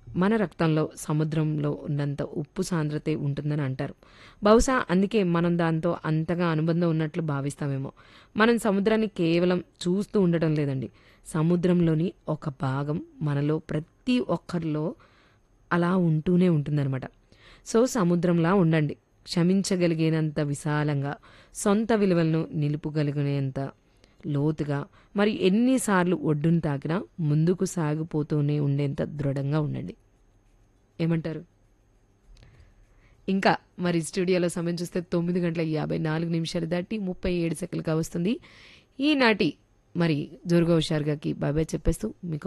మన రక్తంలో సముద్రంలో ఉన్నంత ఉప్పు సాంద్రతే ఉంటుందని అంటారు బహుశా అందుకే మనం దాంతో అంతగా అనుబంధం ఉన్నట్లు భావిస్తామేమో మనం సముద్రాన్ని కేవలం చూస్తూ ఉండటం లేదండి సముద్రంలోని ఒక భాగం మనలో ప్రతి ఒక్కరిలో అలా ఉంటూనే ఉంటుందన్నమాట సో సముద్రంలా ఉండండి క్షమించగలిగేనంత విశాలంగా సొంత విలువలను నిలుపుగలిగినంత లోతుగా మరి ఎన్నిసార్లు ఒడ్డును తాకినా ముందుకు సాగిపోతూనే ఉండేంత దృఢంగా ఉండండి ఏమంటారు ఇంకా మరి స్టూడియోలో సమయం చూస్తే తొమ్మిది గంటల యాభై నాలుగు నిమిషాలు దాటి ముప్పై ఏడు సెకండ్లుగా వస్తుంది ఈనాటి మరి జోరుగా హుషారుగాకి బాబాయ్ చెప్పేస్తూ మీకు